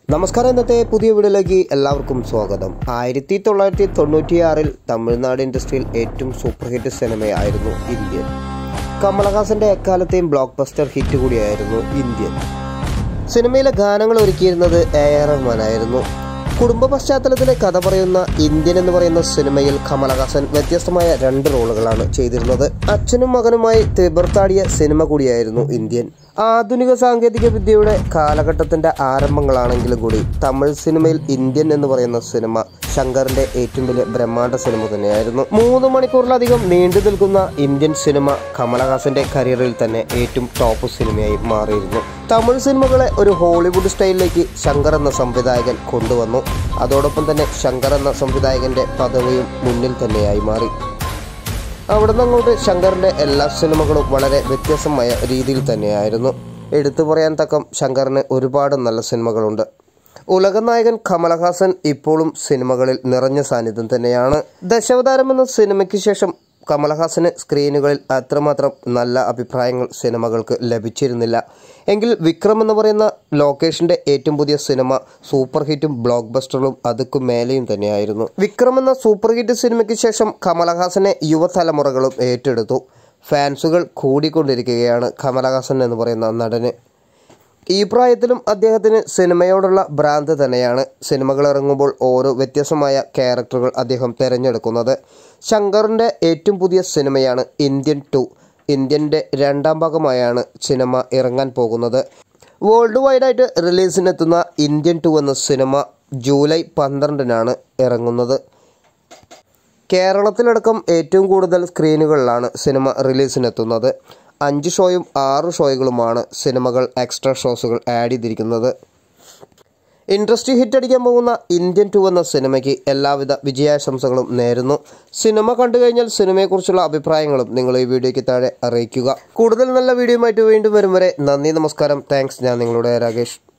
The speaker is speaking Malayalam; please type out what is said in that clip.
നമസ്കാരം ഇന്നത്തെ പുതിയ വീഡിയോയിലേക്ക് എല്ലാവർക്കും സ്വാഗതം ആയിരത്തി തൊള്ളായിരത്തി തൊണ്ണൂറ്റിയാറിൽ തമിഴ്നാട് ഇൻഡസ്ട്രിയിൽ ഏറ്റവും സൂപ്പർ ഹിറ്റ് സിനിമയായിരുന്നു ഇന്ത്യൻ കമലഹാസന്റെ എക്കാലത്തെയും ബ്ലോക്ക് ബസ്റ്റർ ഹിറ്റ് കൂടിയായിരുന്നു ഇന്ത്യൻ സിനിമയിലെ ഗാനങ്ങൾ ഒരുക്കിയിരുന്നത് എ ആർ റഹ്മാനായിരുന്നു കുടുംബ പശ്ചാത്തലത്തിലെ കഥ പറയുന്ന ഇന്ത്യൻ എന്ന് പറയുന്ന സിനിമയിൽ കമലഹാസൻ വ്യത്യസ്തമായ രണ്ട് റോളുകളാണ് ചെയ്തിരുന്നത് അച്ഛനും മകനുമായി തിബർത്താടിയ സിനിമ കൂടിയായിരുന്നു ഇന്ത്യൻ ആധുനിക സാങ്കേതിക വിദ്യയുടെ കാലഘട്ടത്തിന്റെ ആരംഭങ്ങളാണെങ്കിലും കൂടി തമിഴ് സിനിമയിൽ ഇന്ത്യൻ എന്ന് പറയുന്ന സിനിമ ശങ്കറിന്റെ ഏറ്റവും വലിയ ബ്രഹ്മാണ്ഡ സിനിമ തന്നെയായിരുന്നു മൂന്ന് മണിക്കൂറിലധികം നീണ്ടു നിൽക്കുന്ന ഇന്ത്യൻ സിനിമ കമലഹാസന്റെ കരിയറിൽ തന്നെ ഏറ്റവും ടോപ്പ് സിനിമയായി മാറിയിരുന്നു തമിഴ് സിനിമകളെ ഒരു ഹോളിവുഡ് സ്റ്റൈലിലേക്ക് ശങ്കർ എന്ന സംവിധായകൻ കൊണ്ടുവന്നു അതോടൊപ്പം തന്നെ ശങ്കർ എന്ന സംവിധായകന്റെ പദവിയും മുന്നിൽ തന്നെയായി മാറി അവിടെ നിന്ന് അങ്ങോട്ട് ശങ്കറിന്റെ എല്ലാ സിനിമകളും വളരെ വ്യത്യസ്തമായ രീതിയിൽ തന്നെയായിരുന്നു എടുത്തു പറയാൻ തക്കം ശങ്കറിന് ഒരുപാട് നല്ല സിനിമകളുണ്ട് ഉലകനായകൻ കമലഹാസൻ ഇപ്പോഴും സിനിമകളിൽ നിറഞ്ഞ സാന്നിധ്യം തന്നെയാണ് ദശാവതാരം എന്ന സിനിമയ്ക്ക് ശേഷം കമലഹാസന് സ്ക്രീനുകളിൽ അത്രമാത്രം നല്ല അഭിപ്രായങ്ങൾ സിനിമകൾക്ക് ലഭിച്ചിരുന്നില്ല എങ്കിൽ വിക്രം എന്ന് പറയുന്ന ലോകേഷിന്റെ ഏറ്റവും പുതിയ സിനിമ സൂപ്പർ ഹിറ്റും ബ്ലോക്ക് ബസ്റ്ററും അതുക്കും മേലെയും തന്നെയായിരുന്നു വിക്രം എന്ന സൂപ്പർ ഹിറ്റ് സിനിമയ്ക്ക് ശേഷം കമലഹാസനെ യുവതലമുറകളും ഏറ്റെടുത്തു ഫാൻസുകൾ കൂടിക്കൊണ്ടിരിക്കുകയാണ് കമലഹാസൻ എന്ന് പറയുന്ന നടന് ഈ പ്രായത്തിലും അദ്ദേഹത്തിന് സിനിമയോടുള്ള ഭ്രാന്ത് തന്നെയാണ് സിനിമകൾ ഇറങ്ങുമ്പോൾ ഓരോ വ്യത്യസ്തമായ ക്യാരക്ടറുകൾ അദ്ദേഹം തിരഞ്ഞെടുക്കുന്നത് ശങ്കറിൻ്റെ ഏറ്റവും പുതിയ സിനിമയാണ് ഇന്ത്യൻ ടു ഇന്ത്യൻ്റെ രണ്ടാം ഭാഗമായാണ് സിനിമ ഇറങ്ങാൻ പോകുന്നത് വേൾഡ് വൈഡായിട്ട് റിലീസിനെത്തുന്ന ഇന്ത്യൻ ടു എന്ന സിനിമ ജൂലൈ പന്ത്രണ്ടിനാണ് ഇറങ്ങുന്നത് കേരളത്തിലടക്കം ഏറ്റവും കൂടുതൽ സ്ക്രീനുകളിലാണ് സിനിമ റിലീസിനെത്തുന്നത് അഞ്ച് ഷോയും ആറ് ഷോയുകളുമാണ് സിനിമകൾ എക്സ്ട്രാ ഷോസുകൾ ആഡ് ചെയ്തിരിക്കുന്നത് ഇൻഡസ്ട്രി ഹിറ്റ് അടിക്കാൻ പോകുന്ന ഇന്ത്യൻ ടു എന്ന സിനിമയ്ക്ക് എല്ലാവിധ വിജയാശംസകളും നേരുന്നു സിനിമ കണ്ടു കഴിഞ്ഞാൽ സിനിമയെക്കുറിച്ചുള്ള അഭിപ്രായങ്ങളും നിങ്ങൾ ഈ വീഡിയോയ്ക്ക് താഴെ അറിയിക്കുക കൂടുതൽ നല്ല വീഡിയോയുമായിട്ട് വീണ്ടും വരും വരെ നന്ദി നമസ്കാരം താങ്ക്സ് ഞാൻ നിങ്ങളുടെ രാകേഷ്